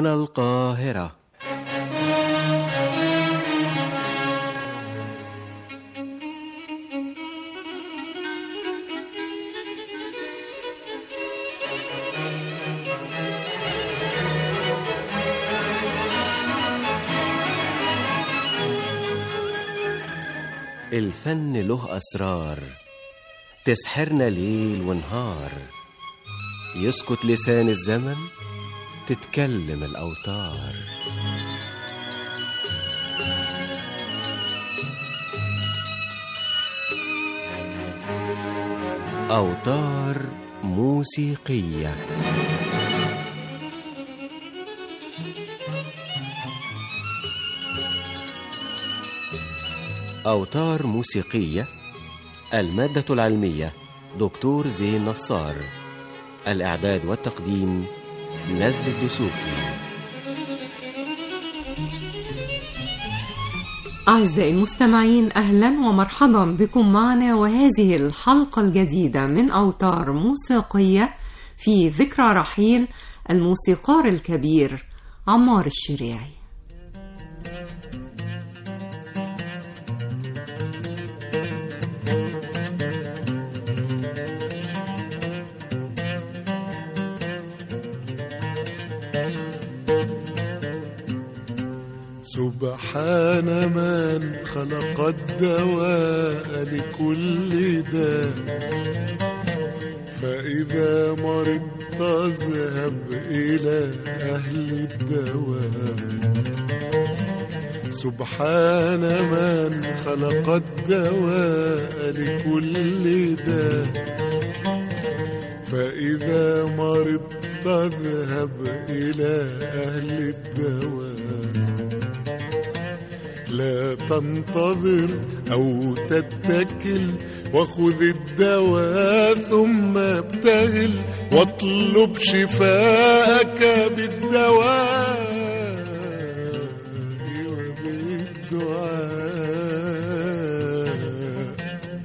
هنا القاهرة الفن له أسرار تسحرنا ليل ونهار يسكت لسان الزمن تتكلم الأوتار أوتار موسيقية أوتار موسيقية المادة العلمية دكتور زين نصار الإعداد والتقديم نزل الدسوقي أعزائي المستمعين أهلا ومرحبا بكم معنا وهذه الحلقة الجديدة من أوتار موسيقية في ذكرى رحيل الموسيقار الكبير عمار الشريعي سبحان من خلق الدواء لكل داء فإذا مرضت اذهب إلى أهل الدواء سبحان من خلق الدواء لكل داء فإذا مرضت اذهب إلى أهل الدواء لا تنتظر أو تتكل وخذ الدواء ثم ابتهل واطلب شفاءك بالدواء وبالدعاء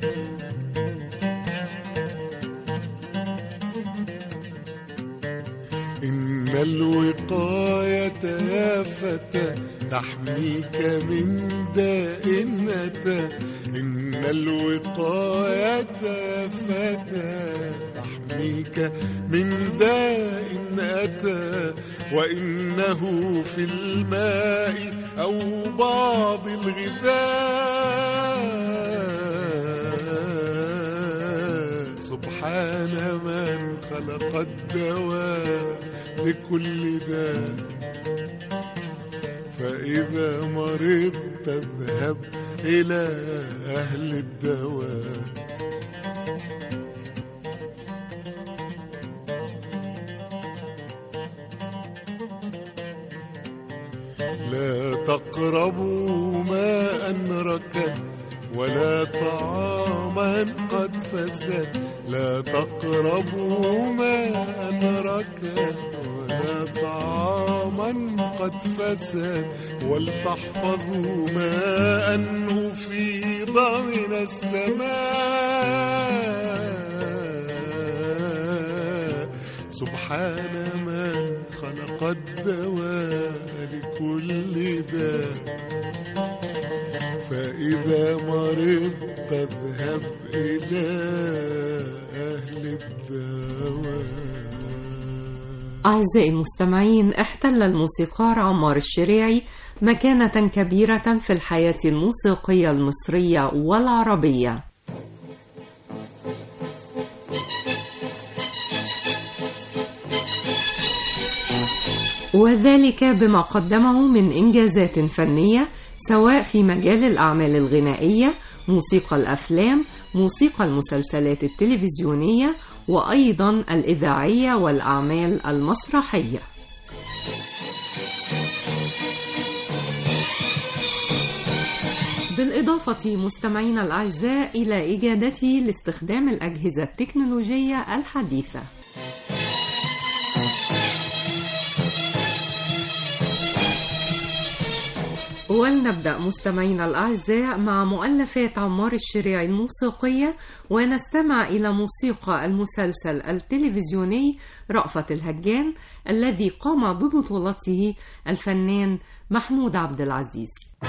إن الوقاية يا فتى تحميك من داء أتى إن الوقاية يا فتى تحميك من داء أتى وإنه في الماء أو بعض الغذاء سبحان من خلق الدواء لكل داء فإذا مرضت اذهب إلى أهل الدواء لا تقربوا ماء ركد ولا طعاما قد فسد لا تقربوا ماء ركد ولا طعاما قد فسد ولتحفظوا ماء أفيض من السماء سبحان من خلق الدواء لكل داء فإذا مرضت اذهب إلى أهل الدواء أعزائي المستمعين احتل الموسيقار عمار الشريعي مكانة كبيرة في الحياة الموسيقية المصرية والعربية وذلك بما قدمه من إنجازات فنية سواء في مجال الأعمال الغنائية موسيقى الأفلام موسيقى المسلسلات التلفزيونية وأيضا الإذاعية والأعمال المسرحية بالإضافة مستمعينا الأعزاء إلى إجادته لاستخدام الأجهزة التكنولوجية الحديثة ولنبدأ مستمعينا الأعزاء مع مؤلفات عمار الشريعي الموسيقية ونستمع إلى موسيقى المسلسل التلفزيوني رأفت الهجان الذي قام ببطولته الفنان محمود عبد العزيز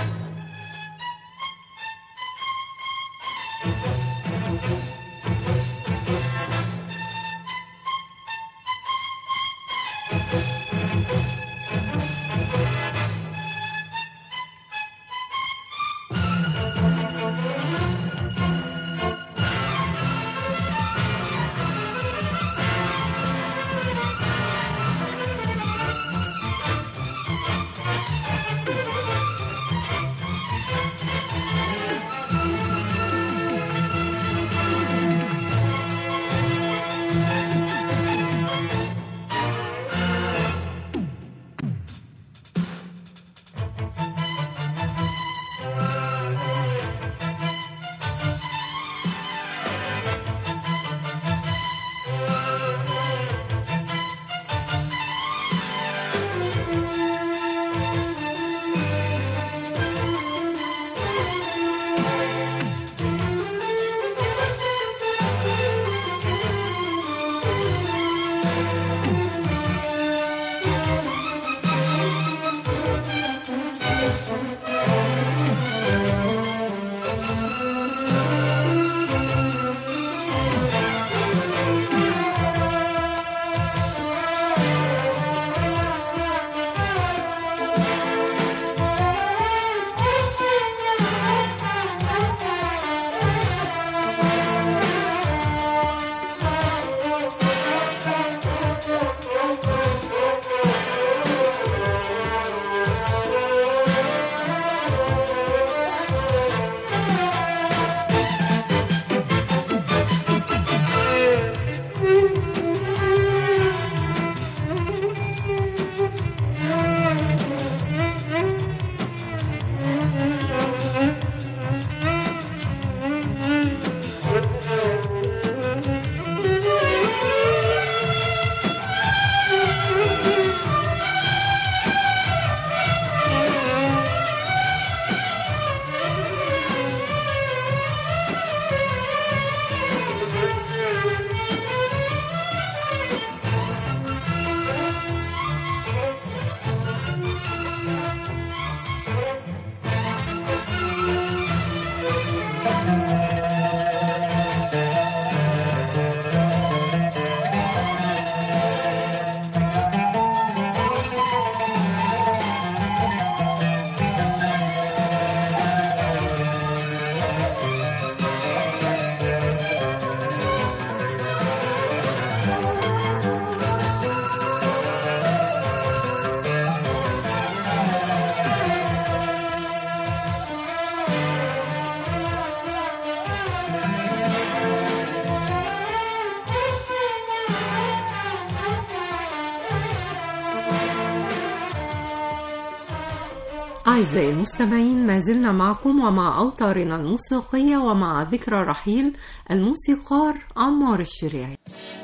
أعزائي المستمعين ما زلنا معكم ومع أوتارنا الموسيقية ومع ذكرى رحيل الموسيقار عمار الشريعي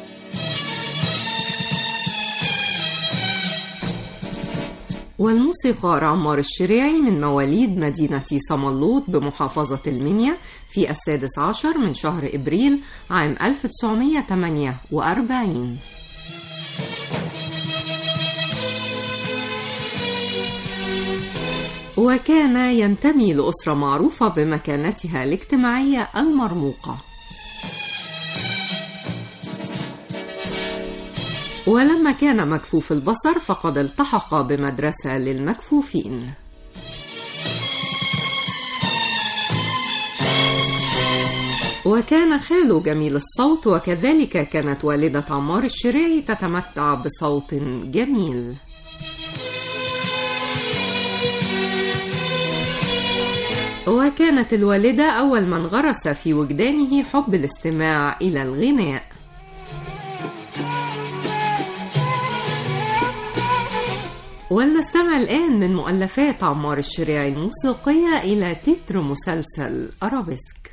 والموسيقار عمار الشريعي من مواليد مدينة صملوط بمحافظة المنيا في السادس عشر من شهر إبريل عام 1948 وكان ينتمي لأسرة معروفة بمكانتها الاجتماعية المرموقة ولما كان مكفوف البصر فقد التحق بمدرسة للمكفوفين وكان خاله جميل الصوت وكذلك كانت والدة عمار الشريعي تتمتع بصوت جميل وكانت الوالدة أول من غرس في وجدانه حب الاستماع إلى الغناء ولنستمع الآن من مؤلفات عمار الشريعي الموسيقية إلى تتر مسلسل أرابيسك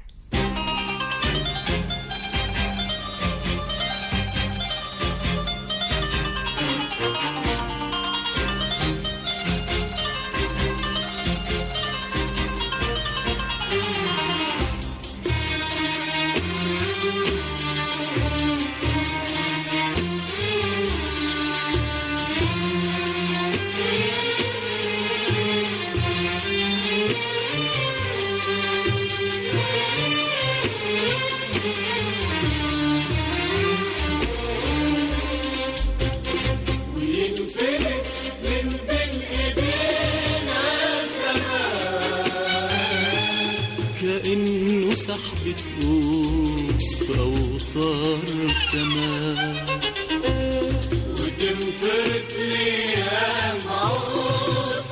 سحبة قوس في أوتار كمان وتنفرد لي معود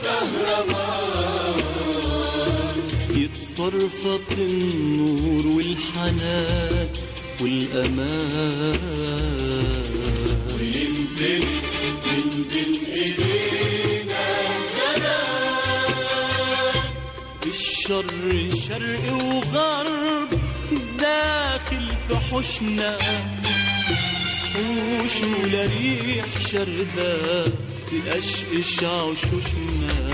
يتفرفط النور والحنان والأمان ينزل من بين ايدينا الشر شرق وغرب داخل في حوشنا حوش ولا ريح شردة تقشقش عشوشنا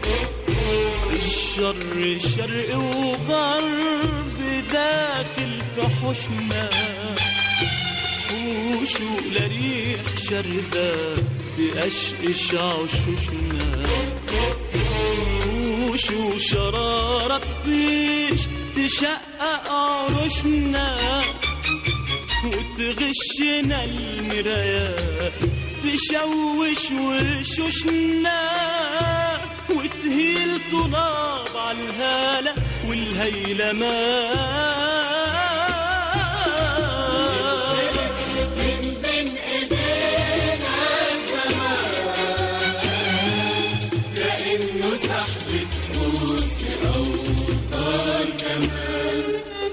الشر شرق وغرب داخل في حوشنا حوش ولا ريح شردة تقشقش عشوشنا وش وشرارة بيش تشقق عروشنا وتغشنا المرايات تشوش وشوشنا وتهيل طلاب على الهالة والهيلمان كأنه سحبة فوز في أوتار كمان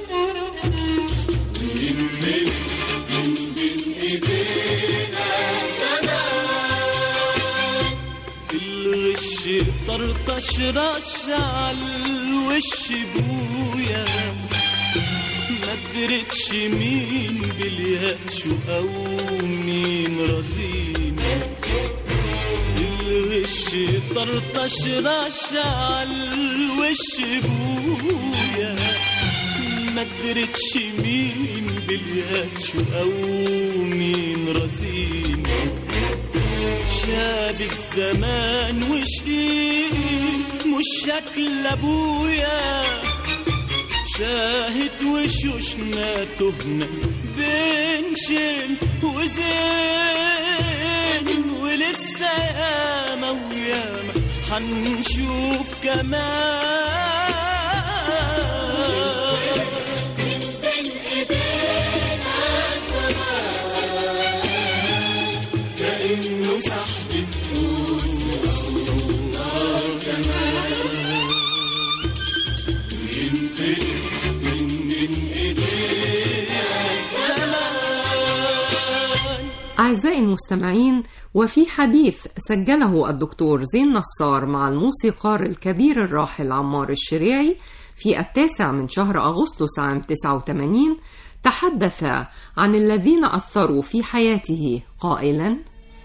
وينزل من بين إيدينا الغش طرطش رش على الوش بويا ما درتش مين باليأس او مين رزين الغش طرطش رش على الوش بويا ما درتش مين باليأس او مين رزين شاب الزمان وشقيق مش شكل ابويا شاهد وشوشنا تهنا بين شين وزين ولسه ياما وياما حنشوف كمان كأنه سحبة فوز في أوتار كمان وينزل من بين إيدينا أعزائي المستمعين وفي حديث سجله الدكتور زين نصار مع الموسيقار الكبير الراحل عمار الشريعي في التاسع من شهر أغسطس عام 89 تحدث عن الذين أثروا في حياته قائلا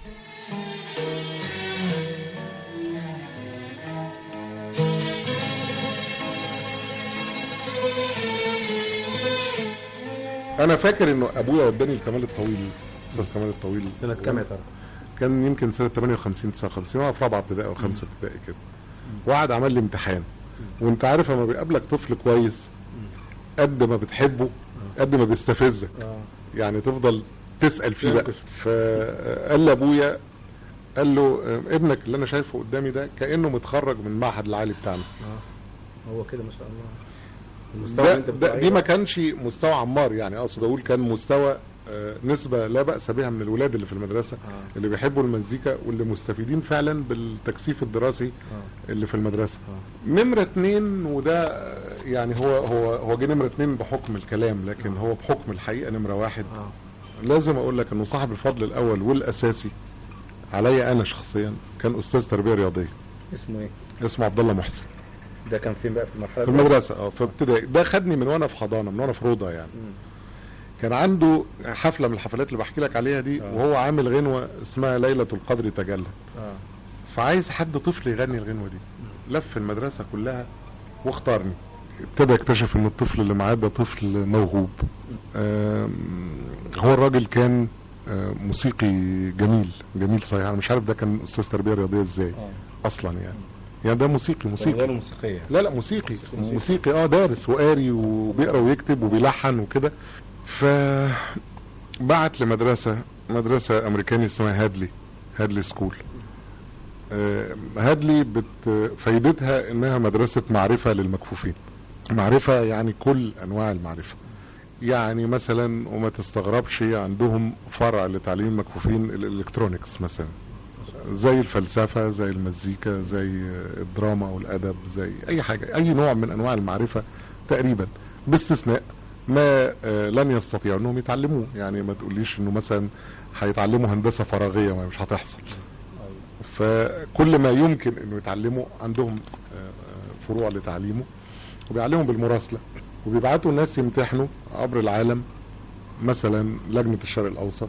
انا فاكر انه ابويا وداني الكمال الطويل استاذ كمال الطويل سنة كام يا ترى؟ كان يمكن سنه 58 59 وانا في رابعه ابتدائي او خمسه ابتدائي كده وقعد عمل لي امتحان وانت عارف لما بيقابلك طفل كويس قد ما بتحبه قد ما بيستفزك اه يعني تفضل تسال فيه بقى ينكش. فقال لابويا قال له آه، ابنك اللي انا شايفه قدامي ده كانه متخرج من المعهد العالي بتاعنا هو كده ما شاء الله المستوى اللي ده, انت ده بتقول دي ما عليه كانش مستوى عمار يعني اقصد اقول كان مستوى آه، نسبة لا بأس بها من الولاد اللي في المدرسة آه. اللي بيحبوا المزيكا واللي مستفيدين فعلا بالتكثيف الدراسي آه. اللي في المدرسة نمرة اتنين وده آه، يعني هو هو هو جه نمرة اتنين بحكم الكلام لكن هو بحكم الحقيقة نمرة واحد اه لازم اقول لك انه صاحب الفضل الاول والاساسي عليا انا شخصيا كان استاذ تربية رياضية اسمه ايه؟ اسمه عبد الله محسن ده كان فين بقى في المرحلة في الأولى؟ المدرسة اه في ابتدائي ده خدني من وانا في حضانة من وانا في روضة يعني مم. كان عنده حفلة من الحفلات اللي بحكي لك عليها دي آه. وهو عامل غنوة اسمها ليلة القدر تجلت اه فعايز حد طفل يغني الغنوة دي لف المدرسة كلها واختارني ابتدى يكتشف ان الطفل اللي معاه ده طفل موهوب آم، هو الراجل كان آه، موسيقي جميل جميل صحيح انا مش عارف ده كان استاذ تربيه رياضيه ازاي اه اصلا يعني يعني ده موسيقي موسيقي غير موسيقية لا لا موسيقي موسيقي. موسيقي اه دارس وقاري وبيقرا ويكتب وبيلحن وكده ف بعت لمدرسه مدرسه امريكاني اسمها هادلي هادلي سكول آه، هادلي بت فايدتها انها مدرسه معرفه للمكفوفين معرفة يعني كل أنواع المعرفة يعني مثلا وما تستغربش عندهم فرع لتعليم المكفوفين الالكترونيكس مثلا زي الفلسفة زي المزيكا زي الدراما والأدب زي أي حاجة أي نوع من أنواع المعرفة تقريبا باستثناء ما آه، لن يستطيعوا انهم يتعلموه يعني ما تقوليش انه مثلا هيتعلموا هندسة فراغية ما مش هتحصل فكل ما يمكن انه يتعلموا عندهم آه، آه، فروع لتعليمه وبيعلموا بالمراسلة وبيبعتوا الناس يمتحنوا عبر العالم مثلا لجنة الشرق الأوسط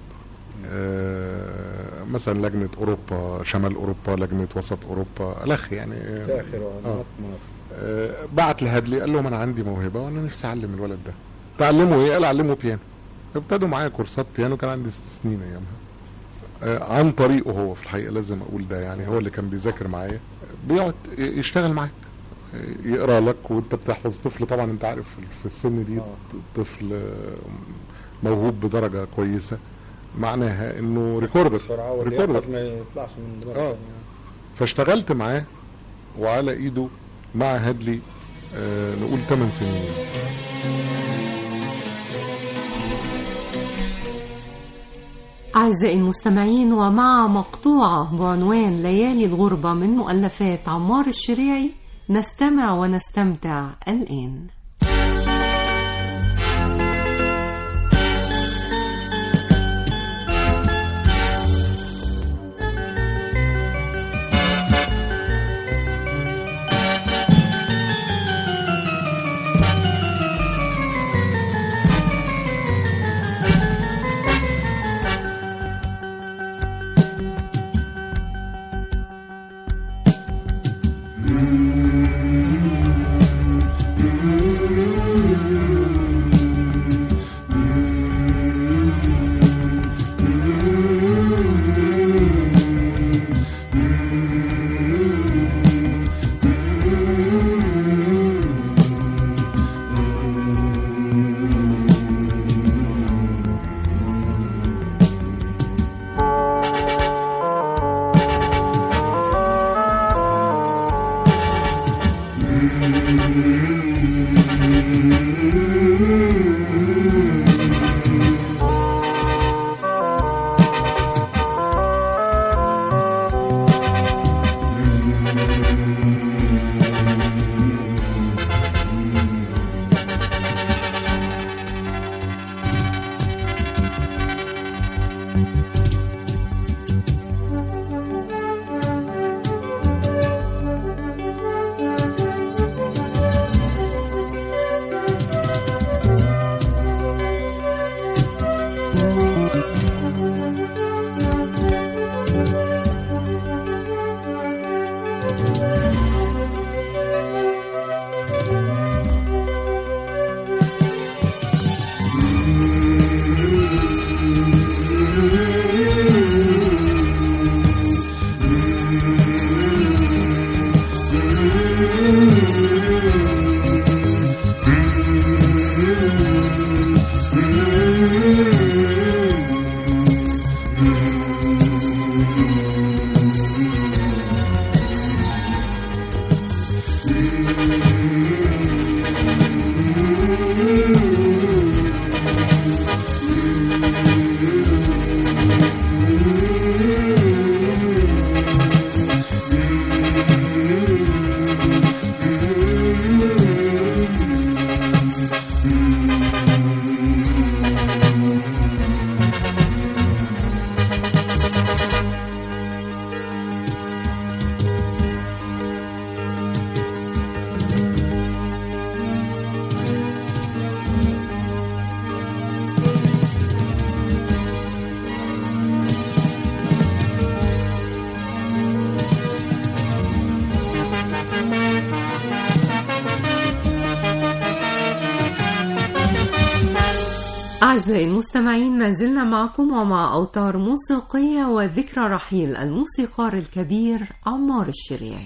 آه، مثلا لجنة أوروبا شمال أوروبا لجنة وسط أوروبا الأخ يعني آه، في اخر آه. مناطق مناطق آه، بعت لهادلي قال لهم انا عندي موهبه وانا نفسي اعلم الولد ده تعلمه ايه قال اعلمه بيانو ابتدوا معايا كورسات بيانو كان عندي ست سنين ايامها آه، عن طريقه هو في الحقيقه لازم اقول ده يعني هو اللي كان بيذاكر معايا بيقعد ي- يشتغل معاك آه، يقرا لك وانت بتحفظ طفل طبعا انت عارف في السن دي آه. طفل آه، موهوب بدرجه كويسه معناها انه ريكوردر بسرعه واللي ريكوردر يحفظ ما يطلعش من دماغه آه. يعني. فاشتغلت معاه وعلى ايده مع هادلي آه نقول 8 سنين أعزائي المستمعين ومع مقطوعة بعنوان ليالي الغربة من مؤلفات عمار الشريعي نستمع ونستمتع الآن أعزائي المستمعين ما زلنا معكم ومع أوتار موسيقية وذكرى رحيل الموسيقار الكبير عمار الشريعي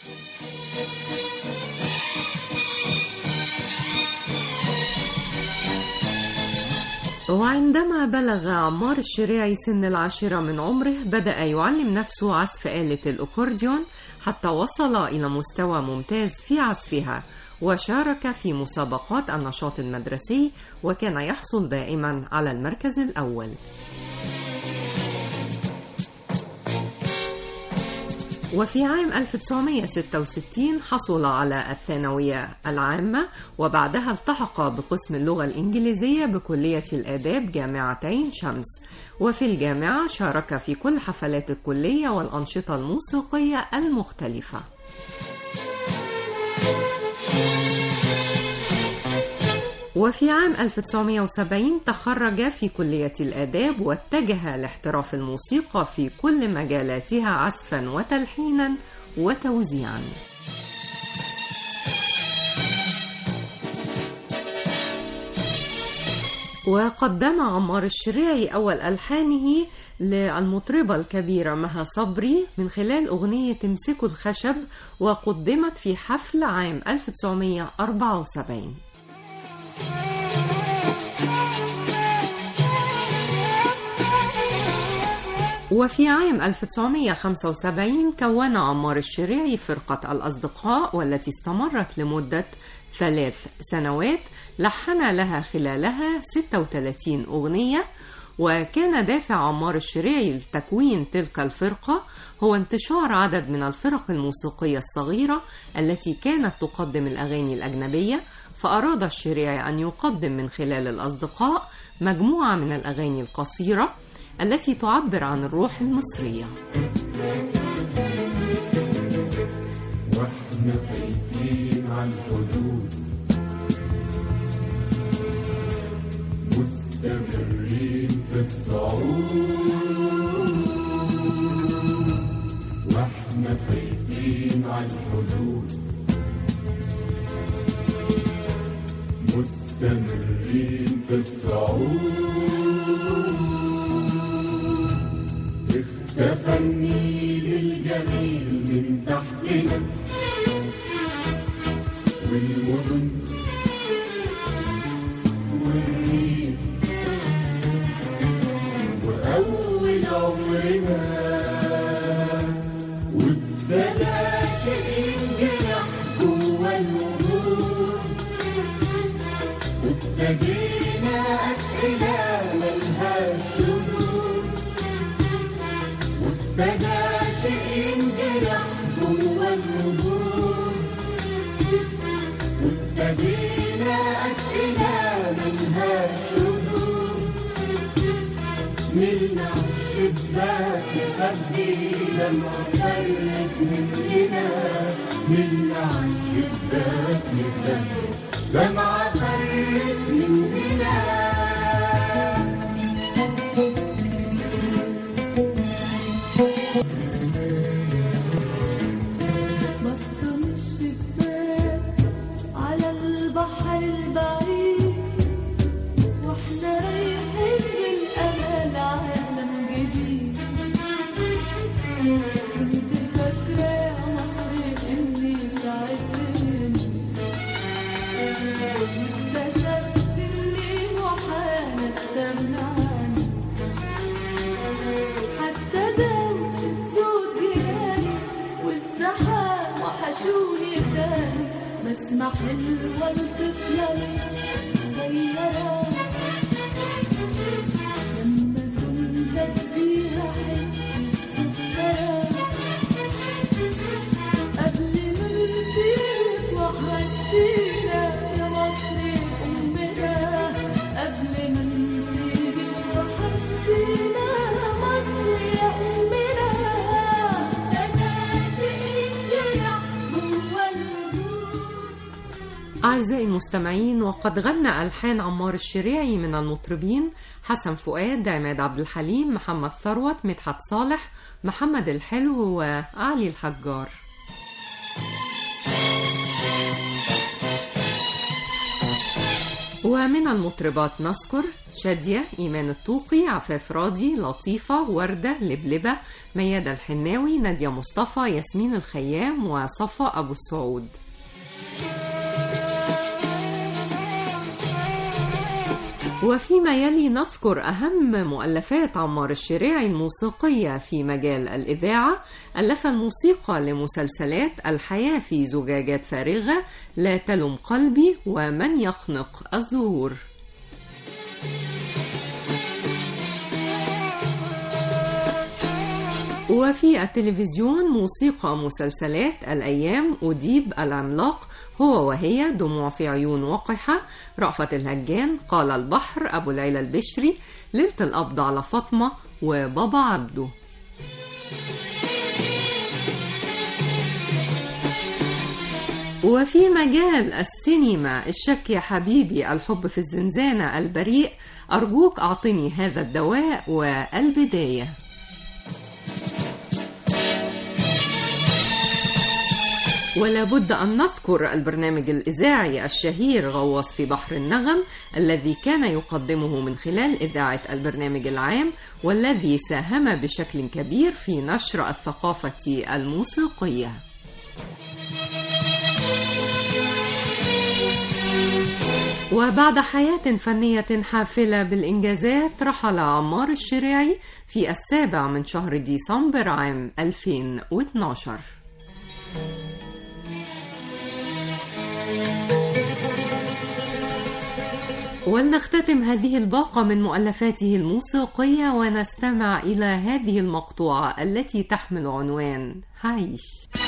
وعندما بلغ عمار الشريعي سن العاشرة من عمره بدأ يعلم نفسه عزف آلة الأكورديون حتى وصل إلى مستوى ممتاز في عزفها وشارك في مسابقات النشاط المدرسي وكان يحصل دائما على المركز الأول وفي عام 1966 حصل على الثانوية العامة وبعدها التحق بقسم اللغة الإنجليزية بكلية الآداب جامعة عين شمس وفي الجامعة شارك في كل حفلات الكلية والأنشطة الموسيقية المختلفة وفي عام 1970 تخرج في كلية الآداب واتجه لاحتراف الموسيقى في كل مجالاتها عزفا وتلحينا وتوزيعا وقدم عمار الشريعي أول ألحانه للمطربة الكبيرة مها صبري من خلال أغنية امسكوا الخشب وقدمت في حفل عام 1974 وفي عام 1975 كون عمار الشريعي فرقة الأصدقاء والتي استمرت لمدة ثلاث سنوات لحن لها خلالها 36 أغنية وكان دافع عمار الشريعي لتكوين تلك الفرقة هو انتشار عدد من الفرق الموسيقية الصغيرة التي كانت تقدم الأغاني الأجنبية فأراد الشريعي أن يقدم من خلال الأصدقاء مجموعة من الأغاني القصيرة التي تعبر عن الروح المصرية واحنا خايفين على الحدود مستمرين في الصعود واحنا خايفين على الحدود مستمرين في الصعود اختفى النيل الجميل من تحتنا والمدن والريف وأول عمرنا وابتدى شيء ينجرح جوا الوجود وابتدينا أسئلة ملهاش ردود وابتدى شيء ينجرح جوا الوجود وابتدينا أسئلة ملهاش ردود ملنا الشباك نخبي لما فرت مننا ملنا الشباك نخبي لما فرت مننا بصة من الشباك على البحر البعيد واحنا رايحين للأمل عالم جديد كنت فاكرة يا مصر إني تعبت اكتشفت إني محال استغنى عنك حتى دوشة صوت جيراني والزحام وحشوني تاني بسمع حلوة الطفلة لسه صغيرة لما كنت اديها حتة سكرة قبل ما نسيبك وحشتينا يا مصر أمنا قبل ما نسيبك وحشتينا يا مصر يا أمنا أنا شيء جرح جوا الوجود أعزائي المستمعين وقد غنى ألحان عمار الشريعي من المطربين حسن فؤاد عماد عبد الحليم محمد ثروت مدحت صالح محمد الحلو وعلي الحجار ومن المطربات نذكر شادية إيمان الطوقي عفاف راضي لطيفة وردة لبلبة ميادة الحناوي نادية مصطفى ياسمين الخيام وصفا أبو السعود وفيما يلي نذكر أهم مؤلفات عمار الشريعي الموسيقية في مجال الإذاعة ألف الموسيقى لمسلسلات الحياة في زجاجات فارغة لا تلم قلبي ومن يخنق الزهور وفي التلفزيون موسيقى مسلسلات الأيام أديب العملاق هو وهي دموع في عيون وقحة رأفت الهجان قال البحر أبو العلا البشري ليلة القبض على فاطمة وبابا عبده وفي مجال السينما الشك يا حبيبي الحب في الزنزانة البريء أرجوك أعطني هذا الدواء والبداية ولا بد أن نذكر البرنامج الإذاعي الشهير غواص في بحر النغم الذي كان يقدمه من خلال إذاعة البرنامج العام والذي ساهم بشكل كبير في نشر الثقافة الموسيقية وبعد حياة فنية حافلة بالإنجازات رحل عمار الشريعي في السابع من شهر ديسمبر عام 2012 ولنختتم هذه الباقة من مؤلفاته الموسيقية ونستمع إلى هذه المقطوعة التي تحمل عنوان عيش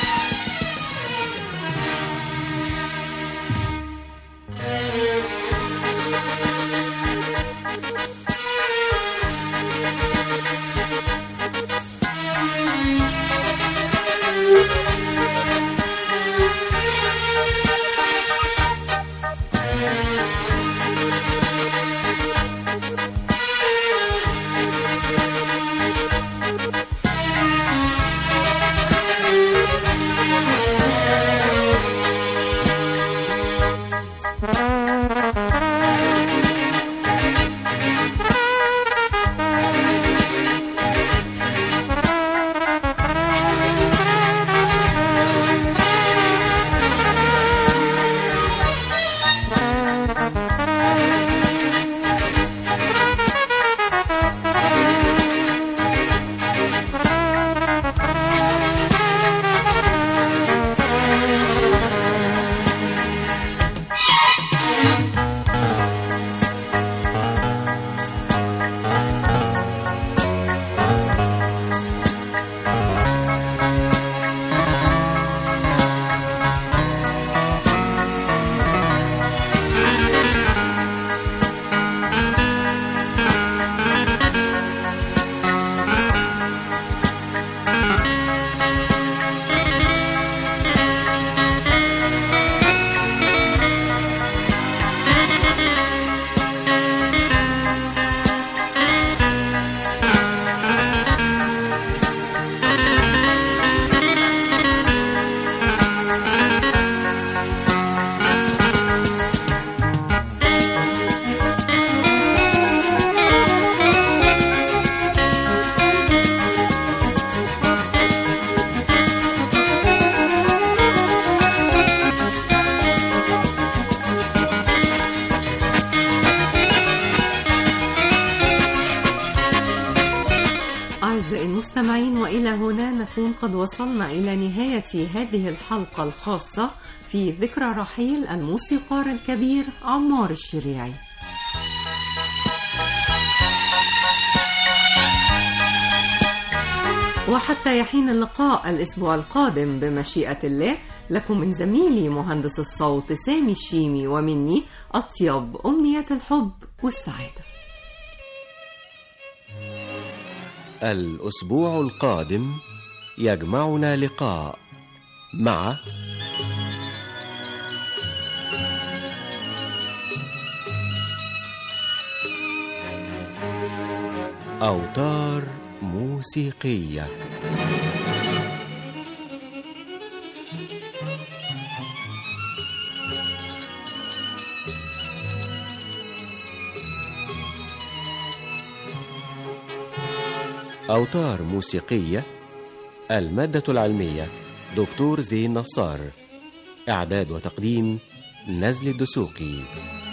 أعزائي المستمعين وإلى هنا نكون قد وصلنا إلى نهاية هذه الحلقة الخاصة في ذكرى رحيل الموسيقار الكبير عمار الشريعي وحتى يحين اللقاء الأسبوع القادم بمشيئة الله لكم من زميلي مهندس الصوت سامي الشيمي ومني أطيب أمنية الحب والسعادة الأسبوع القادم يجمعنا لقاء مع أوتار موسيقية أوتار موسيقية المادة العلمية دكتور زين نصار إعداد وتقديم نزل الدسوقي